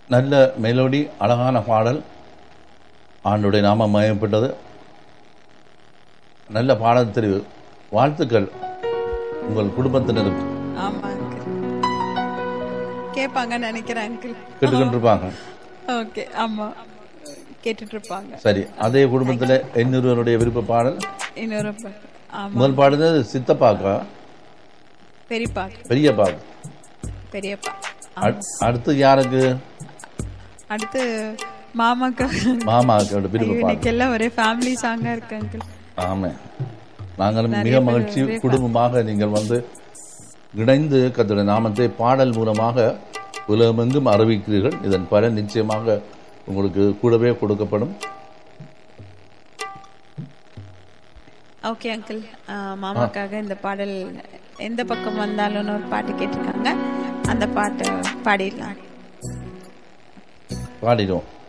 நல்ல மெலோடி அழகான பாடல் ஆண்டுடைய நாமம் மயப்பட்டது நல்ல பாடல் தெரிவு வாழ்த்துக்கள் உங்கள் குடும்பத்தினருக்கு ஆமா அங்கிள் கேட்பாங்கன்னு நினைக்கிறேன் அங்கிள் கேட்டுக்கொண்டிருப்பாங்க ஓகே ஆமா கேட்டுட்டு இருப்பாங்க சரி அதே குடும்பத்தில் இன்னொருவருடைய விருப்ப பாடல் இன்னொரு ப- ஆமா முதல் பாடுறது சித்தப்பாக்கா பெரியப்பா பெரியப்பாக்கு பெரியப்பா அட்- அடுத்து யாருக்கு அடுத்து மாமாக்கா மாமாக்கோட விருப்ப பாடல் இன்னைக்கு எல்லாம் ஒரே ஃபேமிலி சாங்கா இருக்கு அங்கிள் ஆமாம் நாங்கள் மிக மகிழ்ச்சி குடும்பமாக நீங்கள் வந்து இணைந்து கத்தோட நாமத்தை பாடல் மூலமாக உலகமெங்கும் அறிவிக்கிறீர்கள் இதன் பலன் நிச்சயமாக உங்களுக்கு கூடவே கொடுக்கப்படும் ஓகே அங்கிள் மாமாக்காக இந்த பாடல் எந்த பக்கம் வந்தாலும்னு ஒரு பாட்டு கேட்டிருக்காங்க அந்த பாட்டு பாடிடலாம் பாடிடுவோம்